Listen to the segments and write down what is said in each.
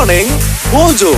Morning Mojo.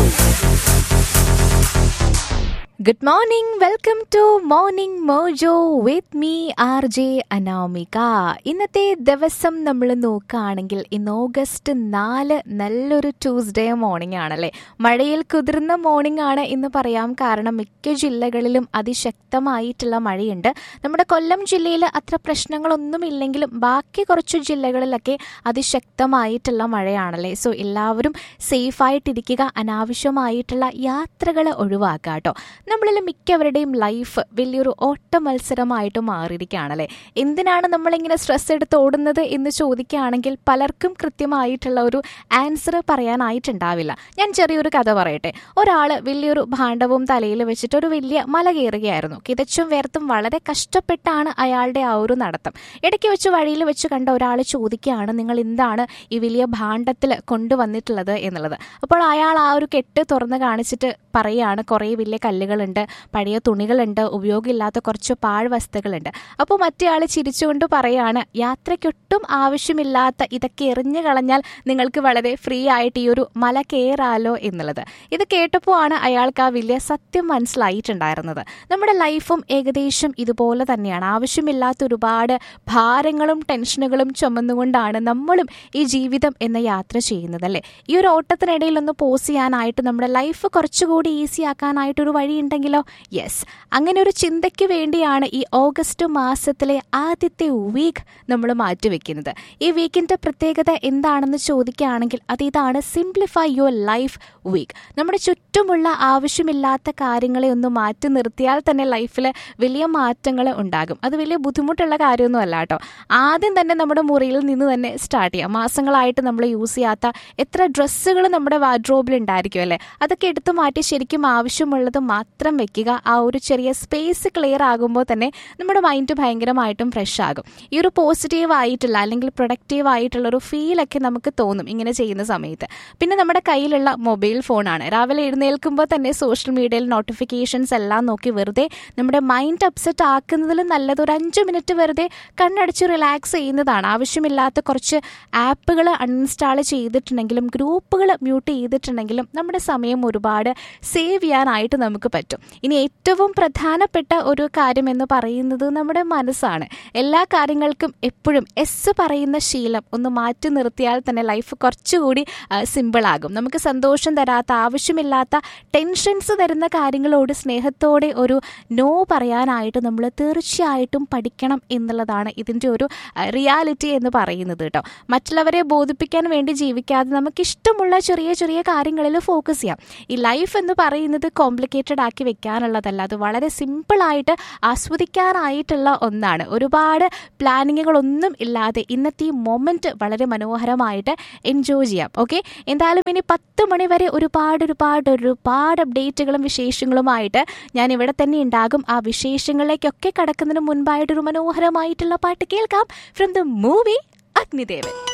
Good morning welcome to morning mojo with me R J Anamika ഇന്നത്തെ ദിവസം നമ്മൾ നോക്കുകയാണെങ്കിൽ ഇന്ന് ഓഗസ്റ്റ് നാല് നല്ലൊരു ട്യൂസ്ഡേ മോർണിംഗ് ആണല്ലേ മഴയിൽ കുതിർന്ന മോർണിംഗ് ആണ് എന്ന് പറയാം കാരണം മിക്ക ജില്ലകളിലും അതിശക്തമായിട്ടുള്ള മഴയുണ്ട് നമ്മുടെ കൊല്ലം ജില്ലയിൽ അത്ര പ്രശ്നങ്ങളൊന്നുമില്ലെങ്കിലും ബാക്കി കുറച്ച് ജില്ലകളിലൊക്കെ അതിശക്തമായിട്ടുള്ള മഴയാണല്ലേ സോ എല്ലാവരും സേഫായിട്ടിരിക്കുക അനാവശ്യമായിട്ടുള്ള യാത്രകൾ ഒഴിവാക്കുക കേട്ടോ നമ്മളിൽ മിക്കവരുടെയും ലൈഫ് വലിയൊരു ഓട്ട മത്സരമായിട്ട് മാറിയിരിക്കുകയാണല്ലേ എന്തിനാണ് നമ്മളിങ്ങനെ സ്ട്രെസ് എടുത്ത് ഓടുന്നത് എന്ന് ചോദിക്കുകയാണെങ്കിൽ പലർക്കും കൃത്യമായിട്ടുള്ള ഒരു ആൻസർ പറയാനായിട്ടുണ്ടാവില്ല ഞാൻ ചെറിയൊരു കഥ പറയട്ടെ ഒരാൾ വലിയൊരു ഭാണ്ഡവും തലയിൽ വെച്ചിട്ട് ഒരു വലിയ മല കയറുകയായിരുന്നു കിതച്ചും വേർത്തും വളരെ കഷ്ടപ്പെട്ടാണ് അയാളുടെ ആ ഒരു നടത്തം ഇടയ്ക്ക് വെച്ച് വഴിയിൽ വെച്ച് കണ്ട ഒരാൾ ചോദിക്കുകയാണ് നിങ്ങൾ എന്താണ് ഈ വലിയ ഭാണ്ഡത്തിൽ കൊണ്ടുവന്നിട്ടുള്ളത് എന്നുള്ളത് അപ്പോൾ അയാൾ ആ ഒരു കെട്ട് തുറന്ന് കാണിച്ചിട്ട് പറയുകയാണ് കുറേ വലിയ കല്ലുകളുണ്ട് പഴയ തുണികളുണ്ട് ഉപയോഗമില്ലാത്ത കുറച്ച് പാഴ്വസ്തുക്കളുണ്ട് അപ്പോൾ മറ്റേ ആൾ ചിരിച്ചുകൊണ്ട് പറയാണ് യാത്രയ്ക്കൊട്ടും ആവശ്യമില്ലാത്ത ഇതൊക്കെ എറിഞ്ഞു കളഞ്ഞാൽ നിങ്ങൾക്ക് വളരെ ഫ്രീ ആയിട്ട് ഈ ഒരു മല കയറാലോ എന്നുള്ളത് ഇത് കേട്ടപ്പോൾ ആണ് അയാൾക്ക് ആ വലിയ സത്യം മനസ്സിലായിട്ടുണ്ടായിരുന്നത് നമ്മുടെ ലൈഫും ഏകദേശം ഇതുപോലെ തന്നെയാണ് ആവശ്യമില്ലാത്ത ഒരുപാട് ഭാരങ്ങളും ടെൻഷനുകളും ചുമന്നുകൊണ്ടാണ് നമ്മളും ഈ ജീവിതം എന്ന യാത്ര ചെയ്യുന്നത് അല്ലേ ഈ ഒരു ഓട്ടത്തിനിടയിൽ ഒന്ന് പോസ് ചെയ്യാനായിട്ട് നമ്മുടെ ലൈഫ് കുറച്ചുകൂടി ഈസി ആക്കാനായിട്ടൊരു വഴി ഉണ്ടെങ്കിലോ യെസ് അങ്ങനെ ഒരു ചിന്തയ്ക്ക് വേണ്ടിയാണ് ഈ ഓഗസ്റ്റ് മാസത്തിലെ ആദ്യത്തെ വീക്ക് നമ്മൾ മാറ്റിവെക്കുന്നത് ഈ വീക്കിൻ്റെ പ്രത്യേകത എന്താണെന്ന് ചോദിക്കുകയാണെങ്കിൽ അത് ഇതാണ് സിംപ്ലിഫൈ യുവർ ലൈഫ് വീക്ക് നമ്മുടെ ചുറ്റുമുള്ള ആവശ്യമില്ലാത്ത കാര്യങ്ങളെ ഒന്ന് മാറ്റി നിർത്തിയാൽ തന്നെ ലൈഫിൽ വലിയ മാറ്റങ്ങൾ ഉണ്ടാകും അത് വലിയ ബുദ്ധിമുട്ടുള്ള കാര്യമൊന്നും അല്ല കേട്ടോ ആദ്യം തന്നെ നമ്മുടെ മുറിയിൽ നിന്ന് തന്നെ സ്റ്റാർട്ട് ചെയ്യാം മാസങ്ങളായിട്ട് നമ്മൾ യൂസ് ചെയ്യാത്ത എത്ര ഡ്രസ്സുകൾ നമ്മുടെ വാർഡ്രോബിൽ ഉണ്ടായിരിക്കും അല്ലേ അതൊക്കെ എടുത്തു മാറ്റി ശരിക്കും ആവശ്യമുള്ളത് മാത്രം വെക്കുക ആ ഒരു ചെറിയ സ്പേസ് ക്ലിയർ ആകുമ്പോൾ തന്നെ നമ്മുടെ മൈൻഡ് ഭയങ്കരമായിട്ടും ഫ്രഷ് ആകും ഈ ഒരു പോസിറ്റീവ് ആയിട്ടുള്ള അല്ലെങ്കിൽ പ്രൊഡക്റ്റീവ് ആയിട്ടുള്ള ഒരു ഫീലൊക്കെ നമുക്ക് തോന്നും ഇങ്ങനെ ചെയ്യുന്ന സമയത്ത് പിന്നെ നമ്മുടെ കയ്യിലുള്ള മൊബൈൽ ഫോണാണ് രാവിലെ എഴുന്നേൽക്കുമ്പോൾ തന്നെ സോഷ്യൽ മീഡിയയിൽ നോട്ടിഫിക്കേഷൻസ് എല്ലാം നോക്കി വെറുതെ നമ്മുടെ മൈൻഡ് അപ്സെറ്റ് ആക്കുന്നതിൽ നല്ലത് ഒരു അഞ്ച് മിനിറ്റ് വെറുതെ കണ്ണടച്ച് റിലാക്സ് ചെയ്യുന്നതാണ് ആവശ്യമില്ലാത്ത കുറച്ച് ആപ്പുകൾ അൺഇൻസ്റ്റാൾ ചെയ്തിട്ടുണ്ടെങ്കിലും ഗ്രൂപ്പുകൾ മ്യൂട്ട് ചെയ്തിട്ടുണ്ടെങ്കിലും നമ്മുടെ സമയം ഒരുപാട് സേവ് ചെയ്യാനായിട്ട് നമുക്ക് പറ്റും ഇനി ഏറ്റവും പ്രധാനപ്പെട്ട ഒരു കാര്യം എന്ന് പറയുന്നത് നമ്മുടെ മനസ്സാണ് എല്ലാ കാര്യങ്ങൾക്കും എപ്പോഴും എസ് പറയുന്ന ശീലം ഒന്ന് മാറ്റി നിർത്തിയാൽ തന്നെ ലൈഫ് കുറച്ചുകൂടി സിമ്പിളാകും നമുക്ക് സന്തോഷം തരാത്ത ആവശ്യമില്ലാത്ത ടെൻഷൻസ് തരുന്ന കാര്യങ്ങളോട് സ്നേഹത്തോടെ ഒരു നോ പറയാനായിട്ട് നമ്മൾ തീർച്ചയായിട്ടും പഠിക്കണം എന്നുള്ളതാണ് ഇതിൻ്റെ ഒരു റിയാലിറ്റി എന്ന് പറയുന്നത് കേട്ടോ മറ്റുള്ളവരെ ബോധിപ്പിക്കാൻ വേണ്ടി ജീവിക്കാതെ നമുക്കിഷ്ടമുള്ള ചെറിയ ചെറിയ കാര്യങ്ങളിൽ ഫോക്കസ് ചെയ്യാം ഈ ലൈഫ് എന്ന് പറയുന്നത് കോംപ്ലിക്കേറ്റഡ് ആക്കി വെക്കാനുള്ളതല്ല അത് വളരെ സിമ്പിളായിട്ട് ആസ്വദിക്കാനായിട്ടുള്ള ഒന്നാണ് ഒരുപാട് പ്ലാനിങ്ങുകളൊന്നും ഇല്ലാതെ ഇന്നത്തെ ഈ മൊമെൻറ്റ് വളരെ മനോഹരമായിട്ട് എൻജോയ് ചെയ്യാം ഓക്കെ എന്തായാലും ഇനി പത്ത് മണി വരെ ഒരുപാട് ഒരുപാട് ഒരുപാട് അപ്ഡേറ്റുകളും വിശേഷങ്ങളുമായിട്ട് ഞാൻ ഇവിടെ തന്നെ ഉണ്ടാകും ആ വിശേഷങ്ങളിലേക്കൊക്കെ കടക്കുന്നതിന് മുൻപായിട്ടൊരു മനോഹരമായിട്ടുള്ള പാട്ട് കേൾക്കാം ഫ്രം ദ മൂവി അഗ്നിദേവൻ